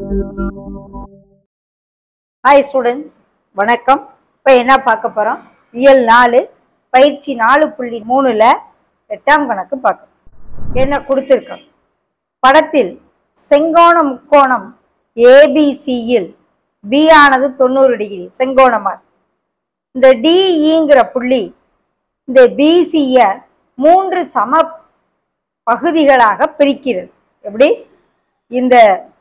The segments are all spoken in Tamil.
ஹாய் ஸ்டூடெண்ட்ஸ் வணக்கம் இப்போ என்ன பார்க்க போகிறோம் இயல் நாலு பயிற்சி நாலு புள்ளி மூணில் எட்டாம் கணக்கு பார்க்கணும் என்ன கொடுத்துருக்கோம் படத்தில் செங்கோண முக்கோணம் ஏபிசியில் பி ஆனது தொண்ணூறு டிகிரி செங்கோணமாக இந்த டிஇங்கிற புள்ளி இந்த பிசியை மூன்று சம பகுதிகளாக பிரிக்கிறது எப்படி இந்த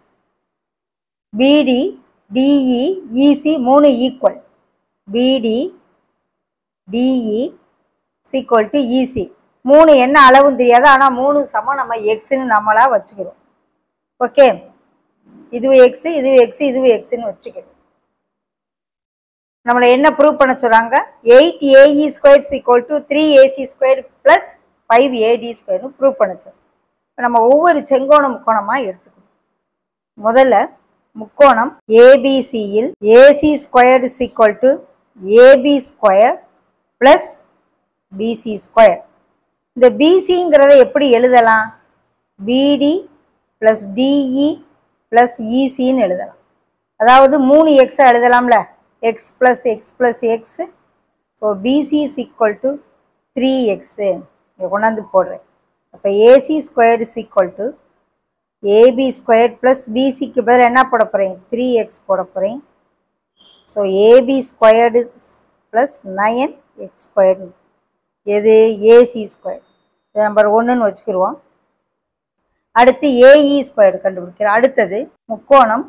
பிடி டிஇ இசி மூணு equal BD DE equal to EC மூணு என்ன அளவும் தெரியாது ஆனால் மூணு சமம் நம்ம எக்ஸ்ன்னு நம்மளா வச்சுக்கிறோம் ஓகே இதுவும் எக்ஸ் இதுவும் எக்ஸ் இதுவும் எக்ஸ்ன்னு வச்சுக்கிறோம் நம்மளை என்ன ப்ரூவ் பண்ண சொல்றாங்க eight AE square equal to three AC square plus five AD ஸ்கொயர்னு ப்ரூவ் பண்ண சொல்றோம் இப்ப நம்ம ஒவ்வொரு செங்கோண முக்கோணமாக எடுத்துக்கணும் முதல்ல முக்கோணம் ஏபிசியில் AC squared equal to AB square plus BC square இந்த பிசிங்கிறத எப்படி எழுதலாம் பிடி ப்ளஸ் டிஇ ப்ளஸ் இசின்னு எழுதலாம் அதாவது மூணு எக்ஸை எழுதலாம்ல X plus X plus X so BC is equal to three X இங்கே கொண்டாந்து போடுறேன் அப்போ AC squared is equal to AB squared plus பிசிக்கு பதில் என்ன போட போகிறேன் த்ரீ எக்ஸ் போட போகிறேன் so AB squared plus nine X squared எது ஏசி ஸ்கொயர் இது நம்பர் ஒன்றுன்னு வச்சுக்கிடுவோம் அடுத்து ஏஇ ஸ்கொயர் கண்டுபிடிக்கிறோம் அடுத்தது முக்கோணம்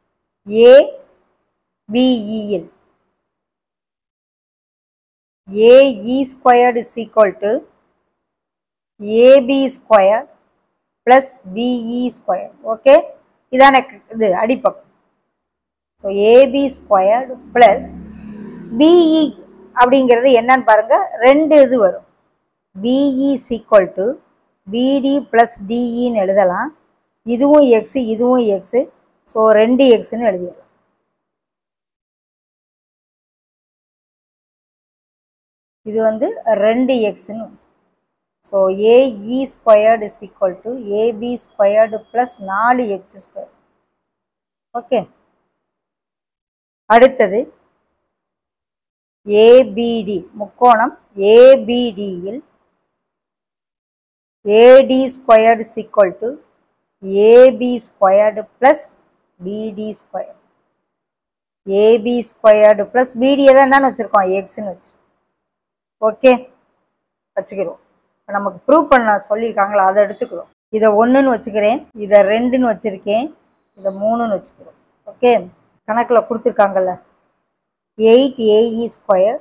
ஏபிஇயில் AE squared is equal to AB square plus BE square okay இதான இது அடிப்பக்கம் so AB squared plus BE அப்படிங்கிறது என்னன்னு பாருங்க ரெண்டு இது வரும் BE equal to BD plus டிஇன்னு எழுதலாம் இதுவும் எக்ஸு இதுவும் எக்ஸு ஸோ ரெண்டு எக்ஸ்ன்னு எழுதிடலாம் இது வந்து ரெண்டு எக்ஸ்ன்னு so AE squared is equal to AB squared plus நாலு எக்ஸ் ஸ்கொயர் ஓகே அடுத்தது ஏபிடி முக்கோணம் ஏபிடியில் AD squared is equal to AB squared plus BD square AB squared plus பிடியை தான் என்னன்னு வச்சுருக்கோம் எக்ஸ்ன்னு வச்சுருக்கோம் ஓகே வச்சுக்கிறோம் இப்போ நமக்கு ப்ரூவ் பண்ண சொல்லியிருக்காங்களா அதை எடுத்துக்கிறோம் இதை ஒன்றுன்னு வச்சுக்கிறேன் இதை ரெண்டுன்னு வச்சுருக்கேன் இதை மூணுன்னு வச்சுக்கிறோம் ஓகே கணக்கில் கொடுத்துருக்காங்கல்ல eight AE square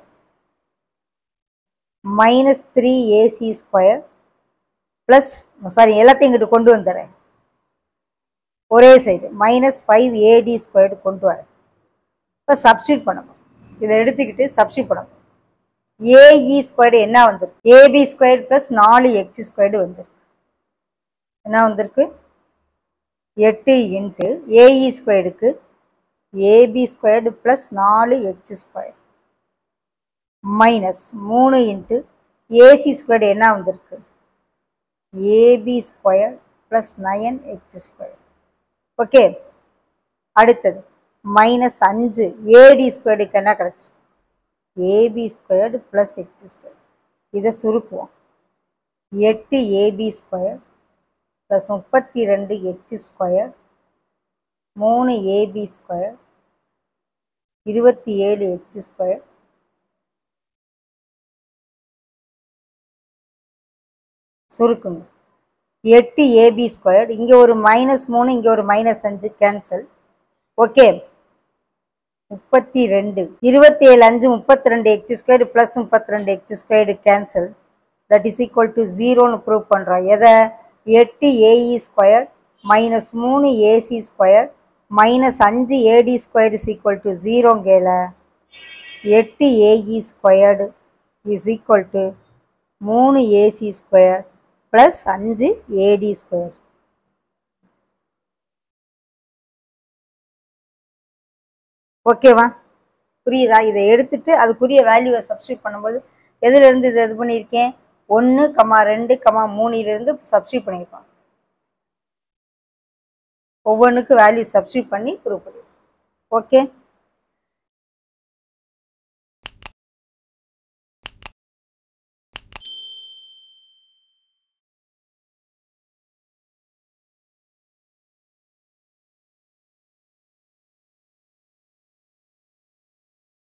minus three AC square plus sorry எல்லாத்தையும் இங்கிட்டு கொண்டு வந்துடுறேன் ஒரே side minus five AD squared கொண்டு வரேன் இப்போ சப்ஸ்டியூட் பண்ணணும் இதை எடுத்துக்கிட்டு சப்ஸ்டியூட் பண்ணணும் ஏஇ ஸ்கொயர்டு என்ன வந்திருக்கு ஏபி ஸ்கொயர்டு ப்ளஸ் நாலு எக்ஸ் ஸ்கொயர்டு வந்திருக்கு என்ன வந்திருக்கு எட்டு இன்ட்டு ஏஇ ஸ்கொயர்டுக்கு ஏபி ஸ்கொயர்டு ப்ளஸ் நாலு எக்ஸ் ஸ்கொயர் மைனஸ் மூணு இன்ட்டு ஏசி ஸ்கொயர்டு என்ன வந்திருக்கு AB square plus nine X square okay அடுத்தது மைனஸ் அஞ்சு ஏடி ஸ்கொயர்டுக்கு என்ன கிடச்சிருக்கு AB squared plus X square இதை சுருக்குவோம் எட்டு ஏபி ஸ்கொயர் ப்ளஸ் முப்பத்தி ரெண்டு எக்ஸ் ஸ்கொயர் மூணு ஏபி ஸ்கொயர் இருபத்தி ஏழு எக்ஸ் ஸ்கொயர் சுருக்குங்க எட்டு ஏபி ஸ்கொயர் இங்கே ஒரு மைனஸ் மூணு இங்கே ஒரு மைனஸ் அஞ்சு கேன்சல் ஓகே முப்பத்தி ரெண்டு இருபத்தி ஏழு அஞ்சு முப்பத்தி ரெண்டு எக்ஸ் ஸ்கொயர்டு ப்ளஸ் முப்பத்தி ரெண்டு X squared cancel that is equal to ஜீரோன்னு ப்ரூவ் பண்ணுறோம் எதை எட்டு ஏஇ ஸ்கொயர் மைனஸ் மூணு ஏசி ஸ்கொயர் மைனஸ் அஞ்சு AD squared is equal to ஜீரோங்கேல எட்டு AE squared is equal to மூணு ஏசி ஸ்கொயர் ப்ளஸ் அஞ்சு ஏடி ஸ்கொயர் ஓகேவா புரியுதா இதை எடுத்துட்டு அதுக்குரிய வேல்யூவை சப்ஸ்டியூட் பண்ணும்போது எதுலேருந்து இதை இது பண்ணியிருக்கேன் ஒன்று கமா ரெண்டு கமா மூணிலிருந்து சப்ஸ்டியூட் பண்ணியிருக்கோம் ஒவ்வொன்றுக்கும் வேல்யூ சப்ஸ்டியூட் பண்ணி ப்ரூவ் பண்ணிடுவோம் ஓகே